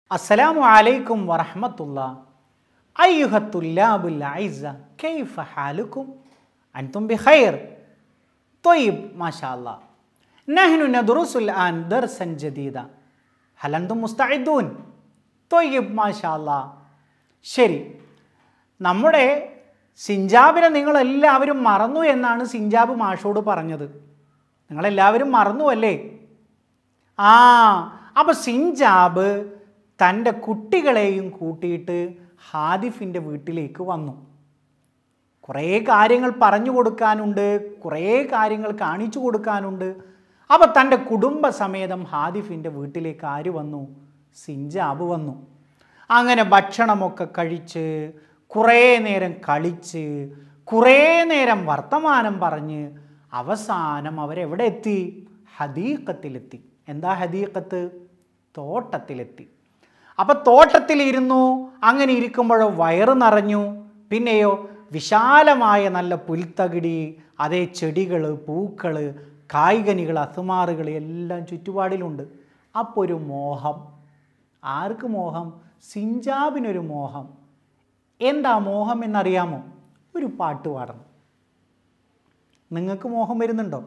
അസ്സലാമു അലൈക്കും വറഹമത്തുള്ള അയ്യുഹത്തുല്ലാബുൽ ഐസ കൈഫ ഹാലുക്കും അൻതും ബിഖൈർ طيب ما شاء الله نحن ندرس الآن درسا جديدا هل أنتم مستعدون طيب ما شاء الله ശരി നമ്മുടെ സിഞ്ചാബിനെ നിങ്ങളെല്ലാവരും മറന്നു എന്നാണ് സിഞ്ചാബ് മാഷോട് പറഞ്ഞത് നിങ്ങളെല്ലാവരും മറന്നു അല്ലേ ആ അപ്പോൾ സിഞ്ചാബ് തൻ്റെ കുട്ടികളെയും കൂട്ടിയിട്ട് ഹാദിഫിൻ്റെ വീട്ടിലേക്ക് വന്നു കുറേ കാര്യങ്ങൾ പറഞ്ഞു കൊടുക്കാനുണ്ട് കുറേ കാര്യങ്ങൾ കാണിച്ചു കൊടുക്കാനുണ്ട് അപ്പോൾ തൻ്റെ കുടുംബസമേതം ഹാദിഫിൻ്റെ വീട്ടിലേക്ക് ആര് വന്നു സിഞ്ചാബ് വന്നു അങ്ങനെ ഭക്ഷണമൊക്കെ കഴിച്ച് കുറേ നേരം കളിച്ച് കുറേ നേരം വർത്തമാനം പറഞ്ഞ് അവസാനം അവരെവിടെ എത്തി ഹദീക്കത്തിലെത്തി എന്താ ഹദീക്കത്ത് തോട്ടത്തിലെത്തി അപ്പൊ തോട്ടത്തിലിരുന്നു അങ്ങനെ ഇരിക്കുമ്പോഴോ വയറ് നിറഞ്ഞു പിന്നെയോ വിശാലമായ നല്ല പുൽത്തകിടി അതേ ചെടികൾ പൂക്കൾ കായ്കനികൾ അസുമാറുകൾ എല്ലാം ചുറ്റുപാടിലുണ്ട് അപ്പോൾ ഒരു മോഹം ആർക്ക് മോഹം സിഞ്ചാബിനൊരു മോഹം എന്താ മോഹം എന്നറിയാമോ ഒരു പാട്ട് പാടണം നിങ്ങൾക്ക് മോഹം വരുന്നുണ്ടോ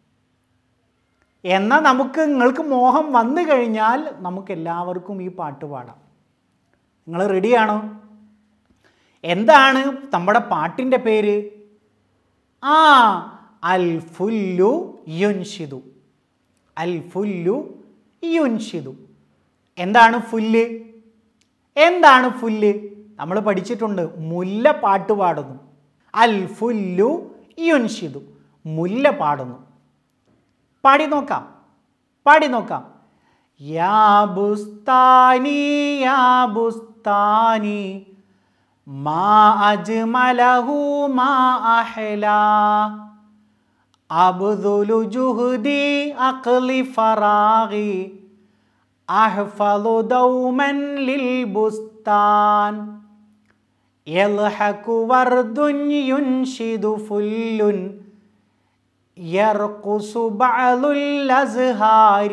എന്നാൽ നമുക്ക് നിങ്ങൾക്ക് മോഹം വന്നു കഴിഞ്ഞാൽ നമുക്ക് എല്ലാവർക്കും ഈ പാട്ട് പാടാം നിങ്ങൾ റെഡിയാണോ എന്താണ് നമ്മുടെ പാട്ടിൻ്റെ പേര് ആ അൽ ഫുല്ലു യുൻഷിദു അൽ ഫുല്ലു യുൻഷിദു എന്താണ് ഫുല്ല് എന്താണ് ഫുല്ല് നമ്മൾ പഠിച്ചിട്ടുണ്ട് മുല്ല പാട്ട് പാടുന്നു അൽ ഫുല്ലു യുൻഷിദു മുല്ല പാടുന്നു പാടി നോക്കാം പാടി നോക്കാം യാ ബുസ്താനി യാ ബുസ്താനി മാ അജ്മലഹു മാ അഹ്ലാ അബ്ദുലു ജുഹ്ദി അഖ്ലി ഫറാഗി അഹ്ഫളു ദൗമൻ ലിൽ ബുസ്താൻ يضحك ورد ينشد فل يرقص بعض الأزهار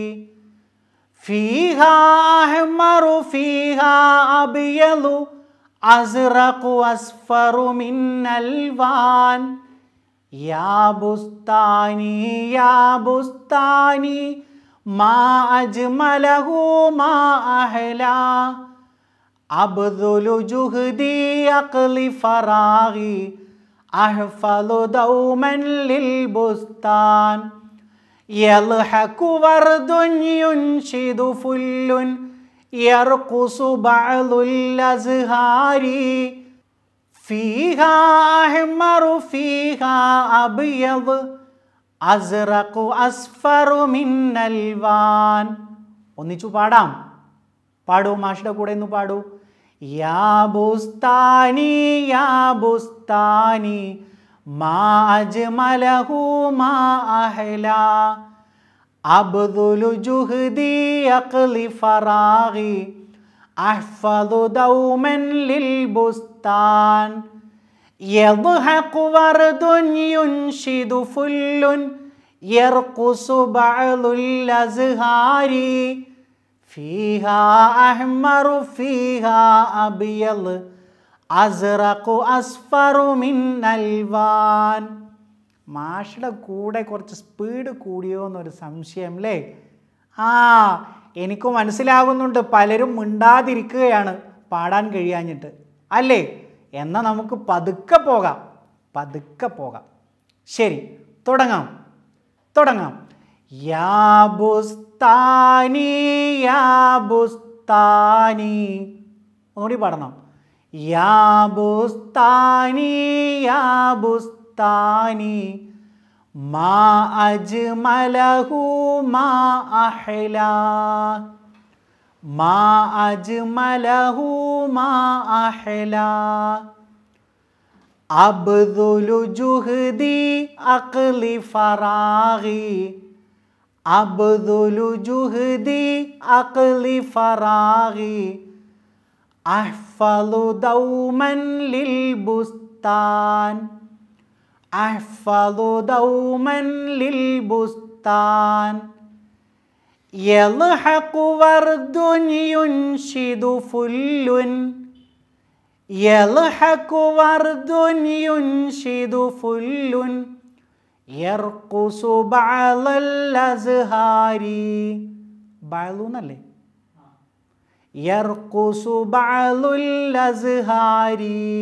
فيها أحمر فيها أبيض أزرق أصفر من ألوان يا بستاني يا بستاني ما أجمله ما أحلى أبذل جهدي أقلي فراغي أحفظ دوما للبستان يضحك ورد ينشد فل يرقص بعض الأزهار فيها أحمر فيها أبيض أزرق أصفر من ألوان ഒന്നിച്ചു പാടാം പാടൂ മാഷിയുടെ കൂടെ ഒന്ന് പാടൂ യാ ബുസ്താനി യാ ബുസ്താനി മാ അജ്മലഹു മാ അഹ്ലാ അബ്ദുലു ജുഹ്ദി അഖ്ലി ഫറാഗി അഹ്ഫദു ദൗമൻ ലിൽ ബുസ്താൻ يضحك ورد ينشد فل يرقص بعض الأزهار فيها أحمر فيها أبيض أزرق أصفر من ألوان മാഷയുടെ കൂടെ കുറച്ച് സ്പീഡ് കൂടിയോ എന്നൊരു സംശയം അല്ലേ ആ എനിക്ക് മനസ്സിലാകുന്നുണ്ട് പലരും മിണ്ടാതിരിക്കുകയാണ് പാടാൻ കഴിയാഞ്ഞിട്ട് അല്ലേ എന്നാൽ നമുക്ക് പതുക്കെ പോകാം പതുക്കെ പോകാം ശരി തുടങ്ങാം തുടങ്ങാം യാ ബുസ്താനി യാ ബുസ്താനി ഒന്നുകൂടി പാടണം യാ ബുസ്താനി യാ ബുസ്താനി മാ അജ്മലഹു മാ അഹ്ലാ മാ അജ്മലഹു മാ അഹ്ലാ അബ്ദുലു ജുഹ്ദി അഖ്ലി ഫറാഗി അബ്ദുലു ജുഹ്ദി അഖ്ലി ഫറാഗി അഹ്ഫളു ദൗമൻ ലിൽ ബുസ്താൻ അഹ്ഫളു ദൗമൻ ലിൽ ബുസ്താൻ يلحق ورد ينشد فل يلحق ورد ينشد فل يرقص بعض الأزهار بعض എന്നല്ലേ يرقص بعض الأزهار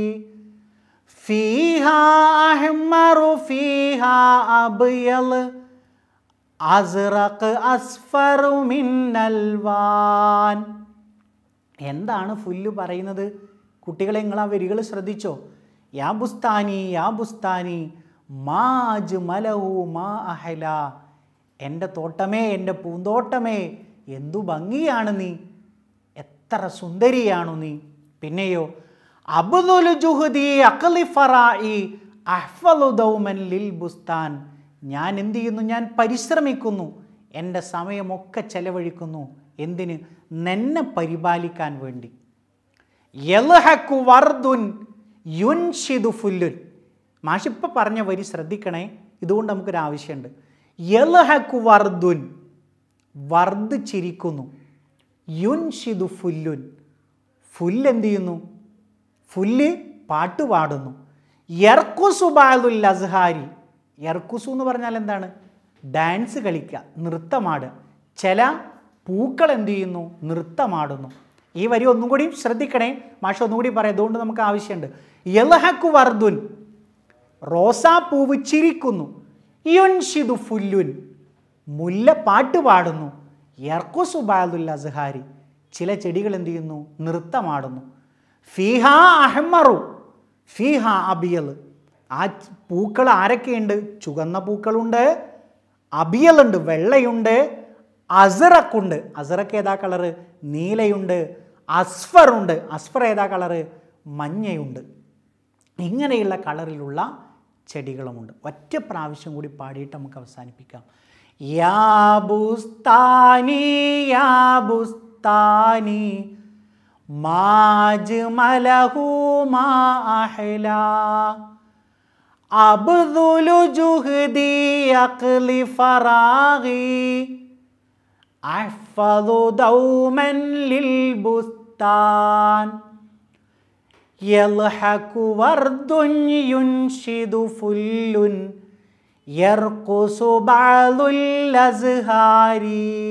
فيها أحمر فيها أبيض അസ്റഖ് അസ്ഫറു മിന്നൽവാൻ എന്താണ് ഫുല്ല് പറയുന്നത് കുട്ടികളെ നിങ്ങൾ ആ വരികൾ ശ്രദ്ധിച്ചോ യാ ബുസ്താനി യാ ബുസ്താനി മാജ് മലഹു മാ അഹല എൻ്റെ തോട്ടമേ എൻ്റെ പൂന്തോട്ടമേ എന്തു ഭംഗിയാണ് നീ എത്ര സുന്ദരിയാണു നീ പിന്നെയോ അബ്ദുൽ ജുഹദി അഖലി ഫറായി അഹ്ഫലു ദൗമൻ ലിൽ ബുസ്താൻ ഞാൻ എന്ത് ചെയ്യുന്നു ഞാൻ പരിശ്രമിക്കുന്നു എൻ്റെ സമയമൊക്കെ ചെലവഴിക്കുന്നു എന്തിന് നിന്നെ പരിപാലിക്കാൻ വേണ്ടി യൽഹക്കു വർദുൻ യുൻഷിദു ഫുല്ലുൻ മാഷിപ്പ പറഞ്ഞ വരി ശ്രദ്ധിക്കണേ ഇതുകൊണ്ട് നമുക്കൊരു ആവശ്യമുണ്ട് യൽഹക്കു വർദുൻ വർദ് ചിരിക്കുന്നു യുൻഷിദു ഫുല്ലുൻ ഫുല്ല് എന്ത് ചെയ്യുന്നു ഫുല്ല് പാട്ട് പാടുന്നു യർക്കുസു ബാദുൽ അസ്ഹാരി യർക്കുസു എന്ന് പറഞ്ഞാൽ എന്താണ് ഡാൻസ് കളിക്കുക നൃത്തമാടുക ചില പൂക്കൾ എന്ത് ചെയ്യുന്നു നൃത്തമാടുന്നു ഈ വരി ഒന്നും കൂടി ശ്രദ്ധിക്കണേ മാഷ ഒന്നും കൂടി പറയാം അതുകൊണ്ട് നമുക്ക് ആവശ്യമുണ്ട് യലഹക്കു വർദുൻ റോസാപ്പൂവ് ചിരിക്കുന്നു യുൻഷിദു ഫുല്ലുൻ മുല്ല പാട്ട് പാടുന്നു യർക്കുസു ബാദുൽ അസ്ഹാരി ചില ചെടികൾ എന്ത് ചെയ്യുന്നു നൃത്തമാടുന്നു ഫീഹ അഹ്മറു ഫീഹ അബിയൽ ആ പൂക്കൾ ആരൊക്കെയുണ്ട് ചുവന്ന പൂക്കളുണ്ട് അബിയലുണ്ട് വെള്ളയുണ്ട് അസറക്കുണ്ട് അസറക്ക് ഏതാ കളറ് നീലയുണ്ട് അസ്ഫറുണ്ട് അസ്ഫർ ഏതാ കളറ് മഞ്ഞയുണ്ട് ഇങ്ങനെയുള്ള കളറിലുള്ള ചെടികളുമുണ്ട് ഒറ്റ പ്രാവശ്യം കൂടി പാടിയിട്ട് നമുക്ക് അവസാനിപ്പിക്കാം യാ ബുസ്താനി യാ ബുസ്താനി മാജ് മലഹു മാ അഹ്ലാ أبذل جهدي أقلي فراغي أحفظ دوما للبستان يضحك ورد ينشد فل يرقص بعض الأزهار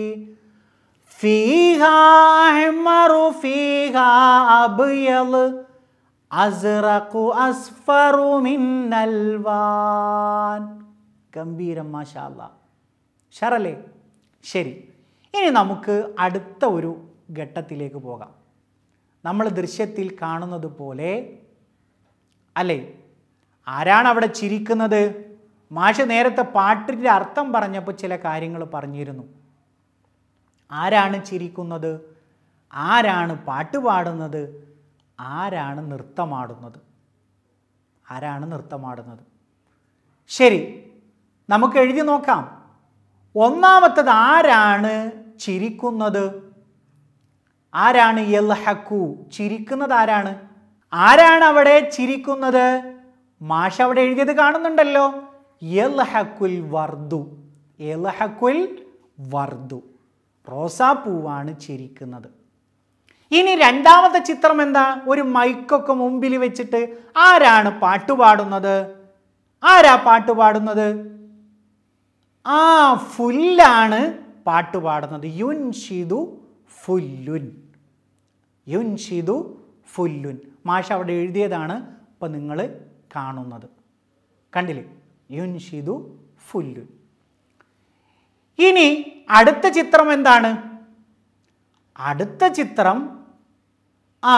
فيها أحمر فيها أبيض അസ്റഖു അസ്ഫറു മിന്നൽവാൻ ഗംഭീരം മാഷാല്ല ഷറല്ലേ ശരി ഇനി നമുക്ക് അടുത്ത ഒരു ഘട്ടത്തിലേക്ക് പോകാം നമ്മൾ ദൃശ്യത്തിൽ കാണുന്നത് പോലെ അല്ലേ ആരാണ് അവിടെ ചിരിക്കുന്നത് മാഷ് നേരത്തെ പാട്ടിൻ്റെ അർത്ഥം പറഞ്ഞപ്പോൾ ചില കാര്യങ്ങൾ പറഞ്ഞിരുന്നു ആരാണ് ചിരിക്കുന്നത് ആരാണ് പാട്ട് പാടുന്നത് ആരാണ് നൃത്തമാടുന്നത് ആരാണ് നൃത്തമാടുന്നത് ശരി നമുക്ക് എഴുതി നോക്കാം ഒന്നാമത്തത് ആരാണ് ചിരിക്കുന്നത് ആരാണ് യൽഹക്കു ചിരിക്കുന്നത് ആരാണ് ആരാണ് അവിടെ ചിരിക്കുന്നത് മാഷ അവിടെ എഴുതിയത് കാണുന്നുണ്ടല്ലോ യൽഹക്കുൽ വർദു യൽഹക്കുൽ വർദു റോസാപ്പൂവാണ് ചിരിക്കുന്നത് ഇനി രണ്ടാമത്തെ ചിത്രം എന്താ ഒരു മൈക്കൊക്കെ മുമ്പിൽ വെച്ചിട്ട് ആരാണ് പാട്ടുപാടുന്നത് ആരാ പാട്ടുപാടുന്നത് ആ ഫുല്ലാണ് പാട്ടുപാടുന്നത് യുൻഷിദു ഫുല്ലുൻ യുൻഷിദു ഫുല്ലുൻ മാഷ അവിടെ എഴുതിയതാണ് ഇപ്പം നിങ്ങൾ കാണുന്നത് കണ്ടില്ലേ യുൻഷിദു ഫുല്ലുൻ ഇനി അടുത്ത ചിത്രം എന്താണ് അടുത്ത ചിത്രം ആ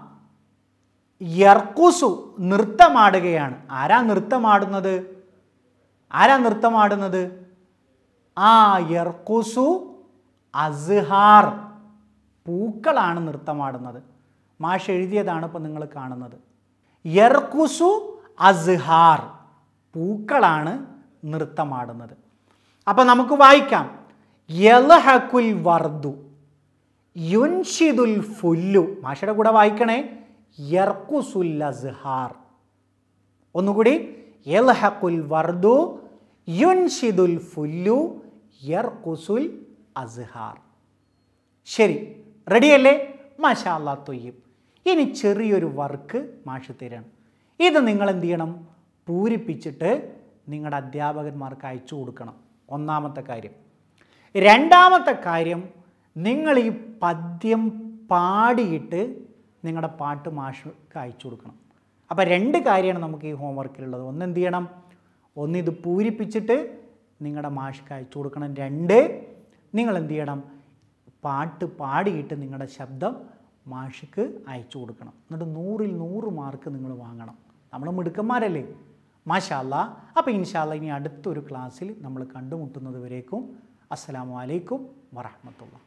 യർക്കുസു നൃത്തമാടുകയാണ് ആരാ നൃത്തമാടുന്നത് ആരാ നൃത്തമാടുന്നത് ആ യർക്കുസു അസ്ഹാർ പൂക്കളാണ് നൃത്തമാടുന്നത് മാഷ് എഴുതിയതാണ് ഇപ്പം നിങ്ങൾ കാണുന്നത് യർക്കുസു അസ്ഹാർ പൂക്കളാണ് നൃത്തമാടുന്നത് അപ്പം നമുക്ക് വായിക്കാം യൽഹക്കുൽ വർദു യുൻഷിദുൽ ഫുല്ലു മാഷയുടെ കൂടെ വായിക്കണേ യർക്കുസുൽ അസ്ഹാർ ഒന്നുകൂടി യൽഹക്കുൽ വർദു യുൻഷിദുൽ ഫുല്ലു യർക്കുസുൽ അസ്ഹാർ ശരി റെഡിയല്ലേ മാഷാ അല്ലാ തൊയ്യും ഇനി ചെറിയൊരു വർക്ക് മാഷ് തരാണ് ഇത് നിങ്ങൾ എന്ത് ചെയ്യണം പൂരിപ്പിച്ചിട്ട് നിങ്ങളുടെ അധ്യാപകന്മാർക്ക് അയച്ചു കൊടുക്കണം ഒന്നാമത്തെ കാര്യം രണ്ടാമത്തെ കാര്യം നിങ്ങൾ ഈ പദ്യം പാടിയിട്ട് നിങ്ങളുടെ പാട്ട് മാഷക്ക് അയച്ചു കൊടുക്കണം അപ്പോൾ രണ്ട് കാര്യമാണ് നമുക്ക് ഈ ഹോംവർക്കിലുള്ളത് ഒന്ന് എന്ത് ചെയ്യണം ഒന്ന് ഇത് പൂരിപ്പിച്ചിട്ട് നിങ്ങളുടെ മാഷ്ക്ക് അയച്ചു കൊടുക്കണം രണ്ട് നിങ്ങൾ എന്ത് ചെയ്യണം പാട്ട് പാടിയിട്ട് നിങ്ങളുടെ ശബ്ദം മാഷ്ക്ക് അയച്ചു കൊടുക്കണം എന്നിട്ട് നൂറിൽ നൂറ് മാർക്ക് നിങ്ങൾ വാങ്ങണം നമ്മൾ മിടുക്കന്മാരല്ലേ മാഷാല്ല അപ്പോൾ ഇൻഷാല്ല ഇനി അടുത്തൊരു ക്ലാസ്സിൽ നമ്മൾ കണ്ടുമുട്ടുന്നത് വരേക്കും അസ്സലാമു അലൈക്കും വറഹമത്തുള്ള